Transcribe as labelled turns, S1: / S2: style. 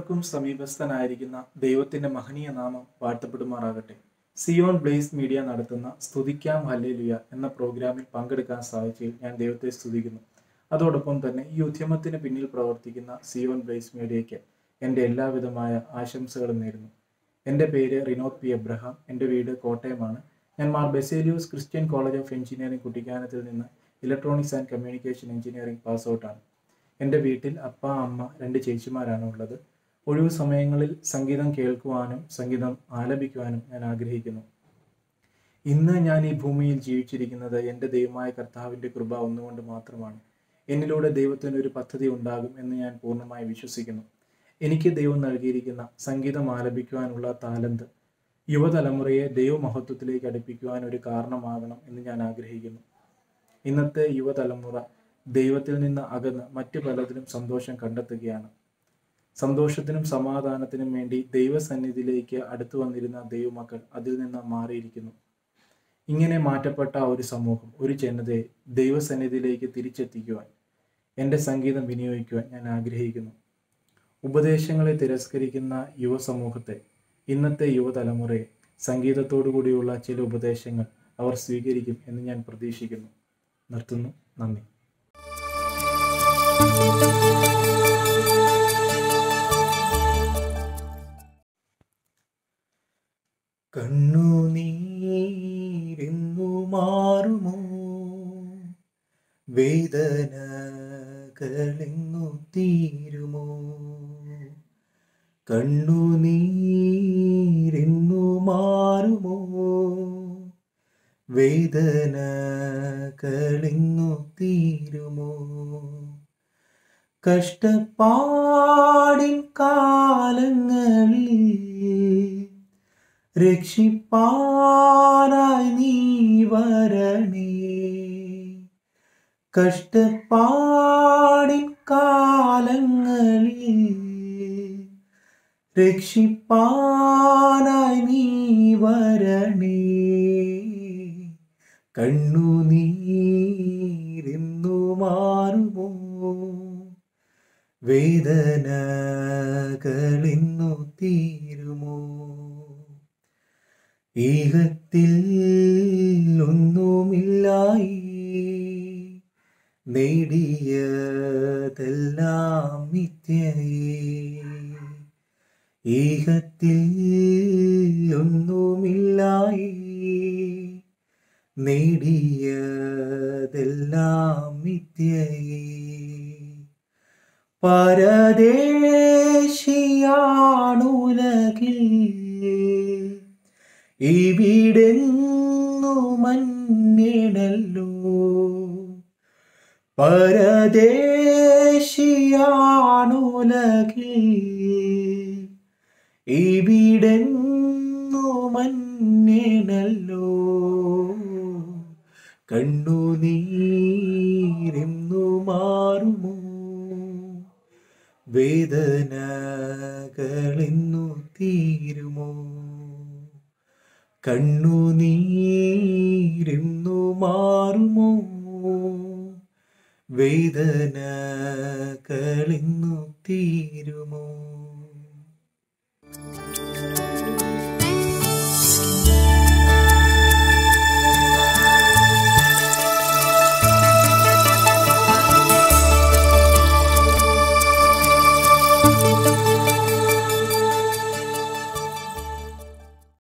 S1: ഏവർക്കും സമീപസ്ഥനായിരിക്കുന്ന ദൈവത്തിന്റെ മഹനീയ നാമം വാഴ്ത്തപ്പെടുമാറാകട്ടെ സിയോൺ ബ്ലേസ് മീഡിയ നടത്തുന്ന സ്തുതിക്കാം ഹല്ലേലുയ എന്ന പ്രോഗ്രാമിൽ പങ്കെടുക്കാൻ സാധിച്ചതിൽ ഞാൻ ദൈവത്തെ സ്തുതിക്കുന്നു അതോടൊപ്പം തന്നെ ഈ ഉദ്യമത്തിന് പിന്നിൽ പ്രവർത്തിക്കുന്ന സിയോൺ ബ്ലേസ് മീഡിയയ്ക്ക് എൻ്റെ എല്ലാവിധമായ ആശംസകളും നേരുന്നു എൻ്റെ പേര് റിനോദ് പി എബ്രഹാം എൻ്റെ വീട് കോട്ടയമാണ് ഞാൻ Mar Baselios Christian college of engineering കുട്ടിക്കാനത്തിൽ നിന്ന് electronics and communication engineering pass ഔട്ടാണ് എൻ്റെ വീട്ടിൽ അപ്പ അമ്മ രണ്ട് ചേച്ചിമാരാണ് ഉള്ളത് ഒഴിവു സമയങ്ങളിൽ സംഗീതം കേൾക്കുവാനും സംഗീതം ആലപിക്കുവാനും ഞാൻ ആഗ്രഹിക്കുന്നു ഇന്ന് ഞാൻ ഈ ഭൂമിയിൽ ജീവിച്ചിരിക്കുന്നത് എൻ്റെ ദൈവമായ കർത്താവിൻ്റെ കൃപ ഒന്നുകൊണ്ട് മാത്രമാണ് എന്നിലൂടെ ദൈവത്തിന് ഒരു പദ്ധതി ഉണ്ടാകും എന്ന് ഞാൻ പൂർണ്ണമായി വിശ്വസിക്കുന്നു എനിക്ക് ദൈവം നൽകിയിരിക്കുന്ന സംഗീതം ആലപിക്കുവാനുള്ള താലന്ത് യുവതലമുറയെ ദൈവമഹത്വത്തിലേക്ക് അടുപ്പിക്കുവാൻ ഒരു കാരണമാകണം എന്ന് ഞാൻ ആഗ്രഹിക്കുന്നു ഇന്നത്തെ യുവതലമുറ ദൈവത്തിൽ നിന്ന് അകന്ന് മറ്റു പലതിലും സന്തോഷം കണ്ടെത്തുകയാണ് സന്തോഷത്തിനും സമാധാനത്തിനും വേണ്ടി ദൈവസന്നിധിയിലേക്ക് അടുത്തു വന്നിരുന്ന ദൈവമക്കൾ അതിൽ നിന്ന് മാറിയിരിക്കുന്നു ഇങ്ങനെ മാറ്റപ്പെട്ട ഒരു സമൂഹം ഒരു ജനതയെ ദൈവസന്നിധിയിലേക്ക് തിരിച്ചെത്തിക്കുവാൻ എൻ്റെ സംഗീതം വിനിയോഗിക്കുവാൻ ഞാൻ ആഗ്രഹിക്കുന്നു ഉപദേശങ്ങളെ തിരസ്കരിക്കുന്ന യുവസമൂഹത്തെ ഇന്നത്തെ യുവതലമുറയെ സംഗീതത്തോടു കൂടിയുള്ള ചില ഉപദേശങ്ങൾ അവർ സ്വീകരിക്കും എന്ന് ഞാൻ പ്രതീക്ഷിക്കുന്നു നിർത്തുന്നു നന്ദി കണ്ണുനീരെന്നു മാറുമോ വേദനകളെന്നു തീരുമോ കണ്ണുനീരെന്നു മാറുമോ വേദനകളെന്നു തീരുമോ കഷ്ടപ്പാടിൻ കാലങ്ങളിൽ രക്ഷിപ്പാനായി നീ വരണേ കഷ്ടപ്പാടിൻ കാലങ്ങളിൽ രക്ഷിപ്പാനായി നീ വരണേ കണ്ണുനീരെന്നു മാറുമോ വേദനകളെന്നു തീരുമോ ഈഹത്തിൽ ഒന്നുമില്ലായി നേടിയതെല്ലാം മിഥ്യയേ ഈഹത്തിൽ ഒന്നുമില്ലായി നേടിയതെല്ലാം മിഥ്യയേ പരദേശിയാണുലകിൽ ഇവിടെന്നു മഞ്ഞിടല്ലോ പരദേശിയാണുലകിൽ ഇവിടെന്നു മഞ്ഞിടല്ലോ കണ്ണുനീരെന്നു മാറുമോ വേദനകളെന്നു തീരുമോ കണ്ണുനീരെന്നു മാറുമോ വേദനകളെന്നു തീരുമോ